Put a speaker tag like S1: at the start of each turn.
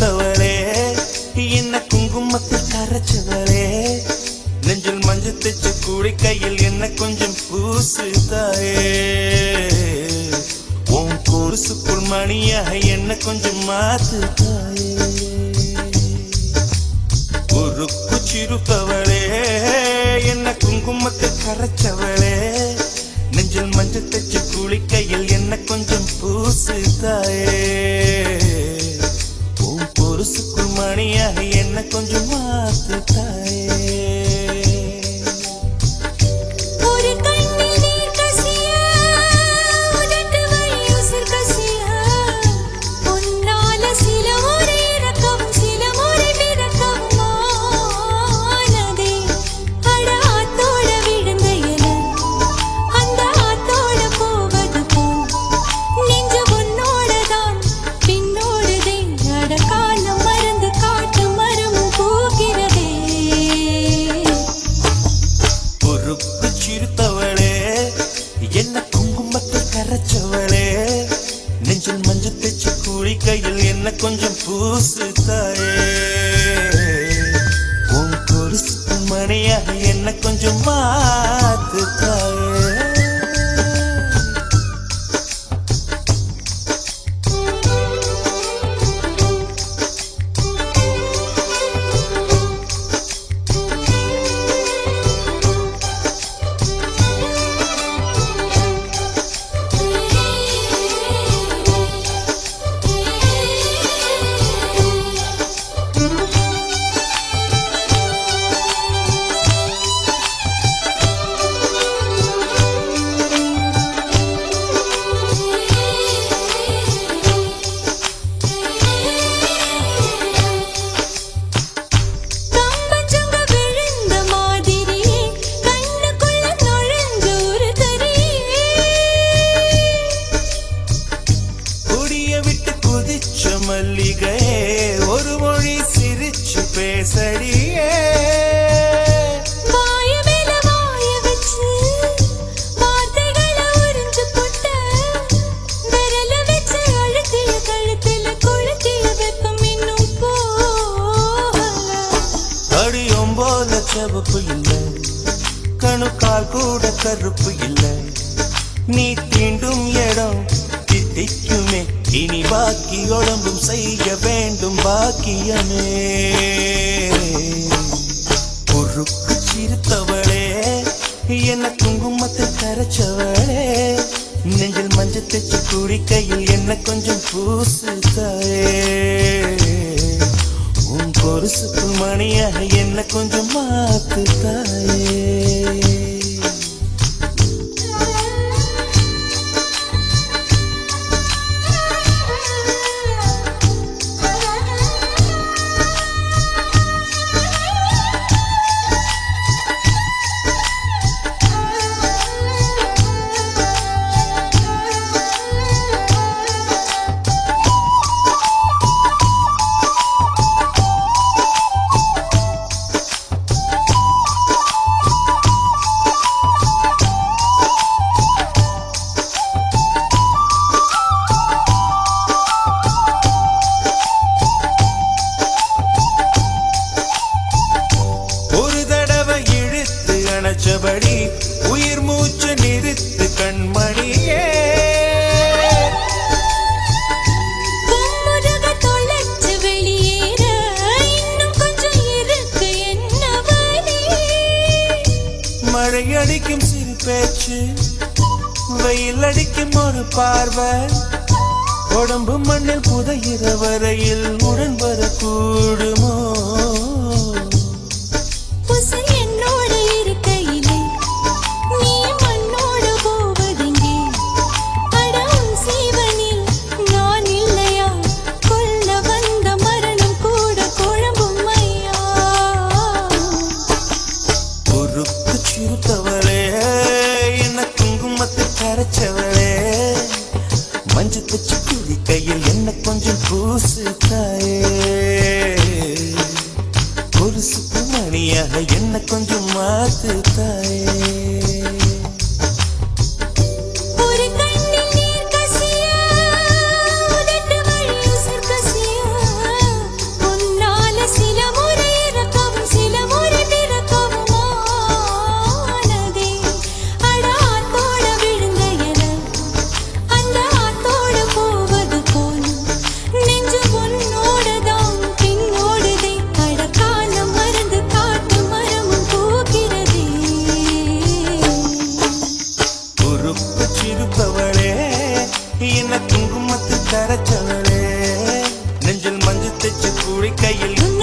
S1: சிறுத்தவளே என்ன குங்குமத்தில் கரைச்சவளே நெஞ்சில் மஞ்சள் தைச்ச கூடை கையில் என்ன கொஞ்சம் பூசு தாயே உன் கொலுசுக்குள் மணியாக என்ன கொஞ்சம் மாத்து தாயே உருக்கு சிறுத்தவளே என்ன குங்குமத்தை கரைச்சவளே நெஞ்சில் மஞ்சள் தைச்சு குளிக்கையில் என்ன கொஞ்சம் பூசு தாயே உன் பொருசுக்குள் மணியாக என்ன கொஞ்சம் மாத்து தாயே
S2: ஒரு கண்ணில் நீர் கசிய உதட்டு வழி உசிர் கசிய உன்னால சில முறை இறக்கவும் சில முறை பிறக்கவும் ஆனதே அட ஆத்தோட விழுந்த இலை அந்த ஆத்தோட போவது போல் நெஞ்சு உன்னோடதான் பின்னோடுதே அட காலம் மறந்து காட்டு மரமும் பூக்கிறதே
S1: பொறுப்பு சிறுத்தவளே என்ன குங்குமத்தில் கரைச்சவளே நெஞ்சில் மஞ்சள் தைச்சு குளிக்கையில் என்ன கொஞ்சம் பூசு தாயே உன் கொலுசு மணியாக என்ன கொஞ்சம் மாத்து தாயே
S2: கம்பஞ்சங்க விழுந்த மாதிரியே கண்ணுக்குள்ள நுழைஞ்ச ஒரு கரியே
S1: கொடிய விட்டு குதிச்ச மல்லிகை ஒரு மொழி சிரிச்சு பேசடியே
S2: வாய மேல வாய வச்சு வார்த்தைகளை உறிஞ்சு போட்ட விரல வச்சு அழுத்திய கழுத்துல கொளுத்திய வெப்பம் இன்னும் போகல
S1: கடியும் போல செவப்பு இல்லை கணுக்கால் கூட கருப்பு இல்லை நீ தீண்டும் இடம் தித்திக்குமே இனி பாக்கி உடம்பும் செய்ய வேண்டும் பாக்கியமே பொறுப்பு சிரித்தவளே என்ன குங்குமத்தை கரைச்சவளே நெஞ்சில் மஞ்சள் தைச்சு குடிக்கையில் என்ன கொஞ்சம் பூசு தாயே உன் கொலுசுக்குள் மணியாக என்ன கொஞ்சம் மாத்து தாயே ஒரு தடவை இழுத்து அணைச்சபடி உயிர் மூச்சு நிறுத்து கண்மணியே
S2: கும்முருக தொலைச்சு வெளியேற இன்னும் கொஞ்சம் இருக்கு என்ன வழி
S1: மழை அடிக்கும் சிறு பேச்சு வெயில் அடிக்கும் ஒரு பார்வை உடம்பு மண்ணில் புதையிற வரையில் உடன் வரக்கூடுமோ
S2: புசை என்னோட இருக்கையிலே நீ மண்ணோட போவதெங்கே அட உன் சீவனில் நான் இல்லையா கொல்ல வந்த மரணம் கூட குழம்பும் ஐயா
S1: பொறுப்பு சிறுத்தவளே என்ன குங்குமத்தை கரைச்சவளே மஞ்சு தச்சு குடி கையில் என்ன கொஞ்சம் பூசு தாயே கொலுசுக்கு மணியாக என்ன கொஞ்சம் மாத்து தாயே
S2: ஒரு கண்ணில் நீர் கசிய உதட்டு வழி உசிர் கசிய
S1: குளிக்கையில்